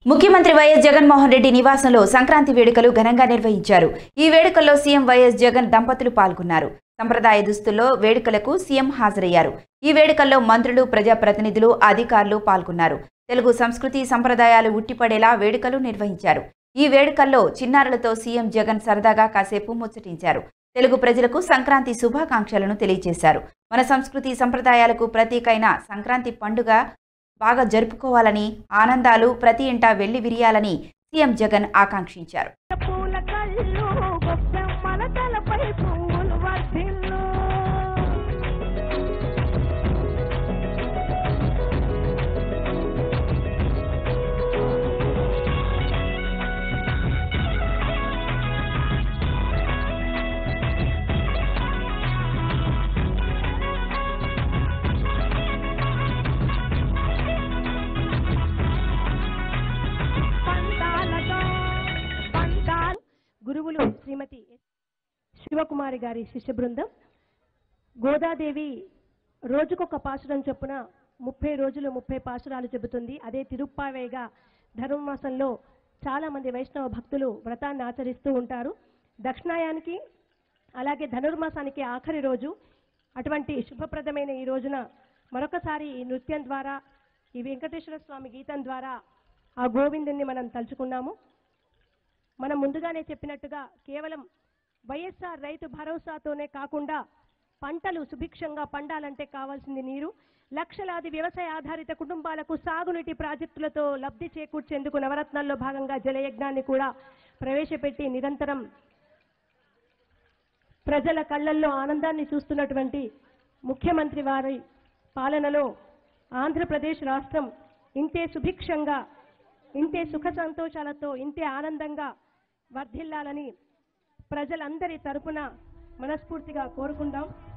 ముఖ్యమంత్రి వైఎస్ జగన్మోహన్ రెడ్డి నివాసంలో సంక్రాంతి వేడుకలు ఘనంగా నిర్వహించారు ఈ వేడుకల్లో సీఎం వైఎస్ జగన్ దంపతులు పాల్గొన్నారు సంప్రదాయ దుస్తుల్లో వేడుకలకు సీఎం హాజరయ్యారు ఈ వేడుకల్లో మంత్రులు ప్రజాప్రతినిధులు అధికారులు పాల్గొన్నారు తెలుగు సంస్కృతి సంప్రదాయాలు ఉట్టిపడేలా వేడుకలు నిర్వహించారు ఈ వేడుకల్లో చిన్నారులతో సీఎం జగన్ సరదాగా కాసేపు ముచ్చటించారు తెలుగు ప్రజలకు సంక్రాంతి శుభాకాంక్షలను తెలియజేశారు మన సంస్కృతి సంప్రదాయాలకు ప్రతీకైన సంక్రాంతి పండుగ బాగా జరుపుకోవాలని ఆనందాలు ప్రతి ఇంటా వెళ్లి విరియాలని సీఎం జగన్ ఆకాంక్షించారు పూల కళ్ళు గొప్పెమ్మల తలపై పువ్వులు వర్ధిల్లు పంటాలతో పంటాలు గురువులు శ్రీమతి శివకుమారి గారి శిష్య బృందం గోదాదేవి రోజుకొక పాసురం చొప్పున ముప్పై రోజులు ముప్పై పాసురాలు చెబుతుంది అదే తిరుప్పావేగా ధనుర్మాసంలో చాలా మంది వైష్ణవ భక్తులు వ్రతాన్ని ఆచరిస్తూ ఉంటారు దక్షిణాయానికి అలాగే ధనుర్మాసానికి ఆఖరి రోజు అటువంటి శుభప్రదమైన ఈ రోజున మరొకసారి ఈ నృత్యం ద్వారా ఈ వెంకటేశ్వర స్వామి గీతం ద్వారా ఆ గోవిందుని మనం తలుచుకున్నాము మనం ముందుగానే చెప్పినట్టుగా కేవలం వైఎస్ఆర్ రైతు భరోసాతోనే కాకుండా పంటలు సుభిక్షంగా పండాలంటే కావాల్సింది నీరు లక్షలాది వ్యవసాయ ఆధారిత కుటుంబాలకు సాగునీటి ప్రాజెక్టులతో లబ్ధి చేకూర్చేందుకు నవరత్నాల్లో భాగంగా జలయజ్ఞాన్ని కూడా ప్రవేశపెట్టి నిరంతరం ప్రజల కళ్ళల్లో ఆనందాన్ని చూస్తున్నటువంటి ముఖ్యమంత్రి వారి పాలనలో ఆంధ్రప్రదేశ్ రాష్ట్రం ఇంతే సుభిక్షంగా ఇంతే సుఖ సంతోషాలతో ఇంతే ఆనందంగా వర్ధిల్లాలని ప్రజలందరి తరపున మనస్ఫూర్తిగా కోరుకుందాం